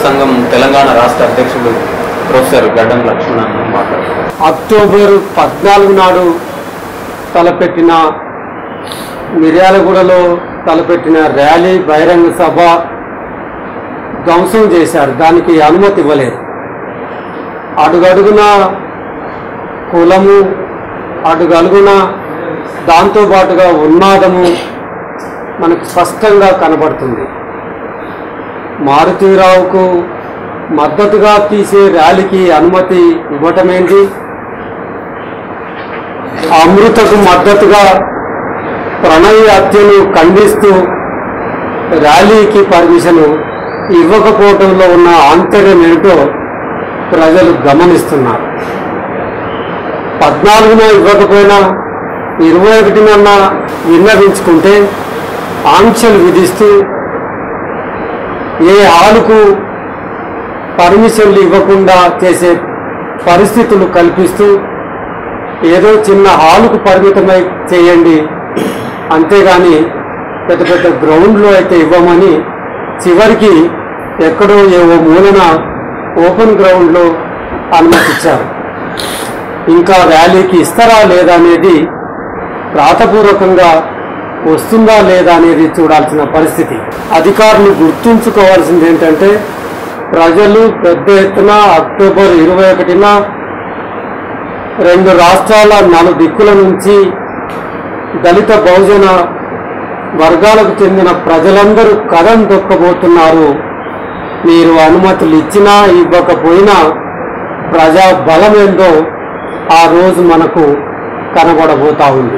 సంఘం తెలంగాణ రాష్ట్ర అధ్యక్షుడు ప్రొఫెసర్ గడ్డం లక్ష్మణ్ మాట్లాడుతున్నారు అక్టోబర్ పద్నాలుగు నాడు తలపెట్టిన మిర్యాలగూడలో తలపెట్టిన ర్యాలీ బహిరంగ సభ ధ్వంసం చేశారు దానికి అనుమతి ఇవ్వలేదు అడుగడుగున కులము అడుగడుగున దాంతోపాటుగా ఉన్మాదము మనకు స్పష్టంగా కనబడుతుంది మారుతీరావుకు మద్దతుగా తీసే ర్యాలీకి అనుమతి ఇవ్వటమేంటి అమృతకు మద్దతుగా ప్రణయ్ హత్యను ఖండిస్తూ ర్యాలీకి పర్మిషన్ ఇవ్వకపోవడంలో ఉన్న ఆంతర్యం ఏమిటో ప్రజలు గమనిస్తున్నారు పద్నాలుగున ఇవ్వకపోయినా ఇరవై ఒకటినన్న విన్నవించుకుంటే ఆంక్షలు విధిస్తూ ఏ హాలుకు పర్మిషన్లు ఇవ్వకుండా చేసే పరిస్థితులు కల్పిస్తూ ఏదో చిన్న హాలుకు పరిమితమై చేయండి అంతేగాని పెద్ద పెద్ద గ్రౌండ్లో అయితే ఇవ్వమని చివరికి ఎక్కడో ఏవో మూలన ఓపెన్ గ్రౌండ్లో అనుమతిచ్చారు ఇంకా ర్యాలీకి ఇస్తారా లేదా అనేది రాతపూర్వకంగా వస్తుందా లేదా అనేది చూడాల్సిన పరిస్థితి అధికారులు గుర్తుంచుకోవాల్సింది ఏంటంటే ప్రజలు పెద్ద ఎత్తున అక్టోబర్ ఇరవై ఒకటిన రెండు రాష్ట్రాల నాలుగు దిక్కుల నుంచి దళిత బహుజన వర్గాలకు చెందిన ప్రజలందరూ కథం తొక్కబోతున్నారు మీరు అనుమతులు ఇచ్చినా ఇవ్వకపోయినా ప్రజా బలం ఏందో ఆ రోజు మనకు కనబడబోతా ఉంది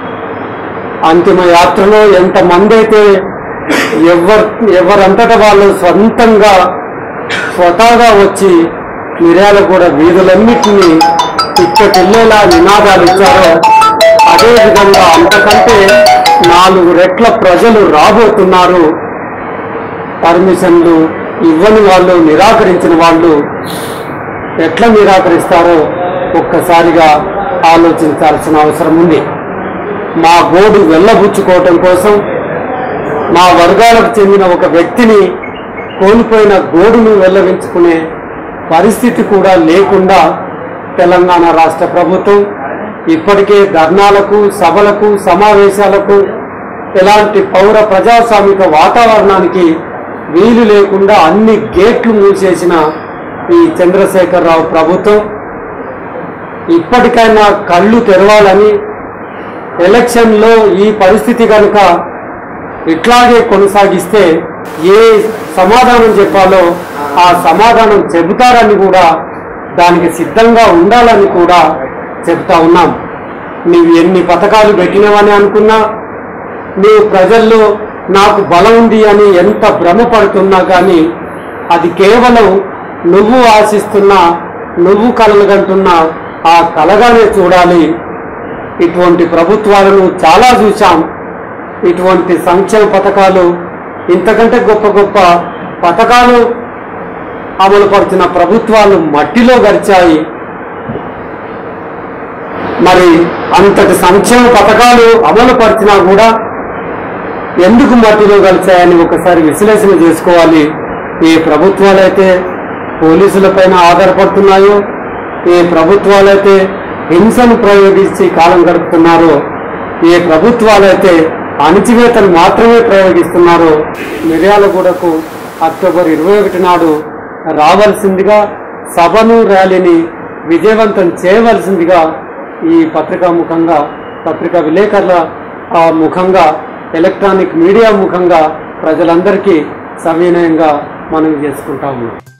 అంతిమ యాత్రలో ఎంతమంది అయితే ఎవరు ఎవరంతట వాళ్ళు సొంతంగా స్వతహాగా వచ్చి మిర్యాలగూడ వీధులన్నిటినీ ఇక్కకెళ్లేలా నినాదాలు ఇచ్చారో అదే విధంగా అంతకంటే నాలుగు రెట్ల ప్రజలు రాబోతున్నారు పర్మిషన్లు ఇవ్వని వాళ్ళు నిరాకరించిన వాళ్ళు ఎట్లా నిరాకరిస్తారో ఒక్కసారిగా ఆలోచించాల్సిన అవసరం ఉంది మా గోడు వెళ్ళబుచ్చుకోవటం కోసం మా వర్గాలకు చెందిన ఒక వ్యక్తిని కోల్పోయిన గోడును వెళ్ళవించుకునే పరిస్థితి కూడా లేకుండా తెలంగాణ రాష్ట్ర ప్రభుత్వం ఇప్పటికే ధర్నాలకు సభలకు సమావేశాలకు ఎలాంటి పౌర ప్రజాస్వామిక వాతావరణానికి వీలు లేకుండా అన్ని గేట్లు మూసేసిన ఈ చంద్రశేఖరరావు ప్రభుత్వం ఇప్పటికైనా కళ్ళు తెరవాలని ఎలక్షన్లో ఈ పరిస్థితి కనుక ఇట్లాగే కొనసాగిస్తే ఏ సమాధానం చెప్పాలో ఆ సమాధానం చెబుతారని కూడా దానికి సిద్ధంగా ఉండాలని కూడా చెప్తా ఉన్నాం నీవు ఎన్ని పథకాలు పెట్టినవని అనుకున్నా నీవు ప్రజల్లో నాకు బలం ఉంది అని ఎంత భ్రమపడుతున్నా కానీ అది కేవలం నువ్వు ఆశిస్తున్నా నువ్వు కలగంటున్నా ఆ కలగానే చూడాలి ఇటువంటి ప్రభుత్వాలను చాలా చూశాం ఇటువంటి సంక్షేమ పథకాలు ఇంతకంటే గొప్ప గొప్ప పథకాలు అమలుపరిచిన ప్రభుత్వాలు మట్టిలో గడిచాయి మరి అంతటి సంక్షేమ పథకాలు అమలు పరిచినా కూడా ఎందుకు మట్టిలో కలిశాయని ఒకసారి విశ్లేషణ చేసుకోవాలి ఏ ప్రభుత్వాలైతే పోలీసులపైన ఆధారపడుతున్నాయో ఏ ప్రభుత్వాలైతే హింసను ప్రయోగించి కాలం గడుపుతున్నారో ఏ ప్రభుత్వాలైతే అణిచివేతను మాత్రమే ప్రయోగిస్తున్నారో మిర్యాలగూడకు అక్టోబర్ ఇరవై ఒకటి నాడు రావాల్సిందిగా సభను ర్యాలీని విజయవంతం చేయవలసిందిగా ఈ పత్రికా ముఖంగా పత్రికా విలేకరుల ఆ ముఖంగా ఎలక్ట్రానిక్ మీడియా ముఖంగా ప్రజలందరికీ సవినయంగా మనం చేసుకుంటా ఉన్నాం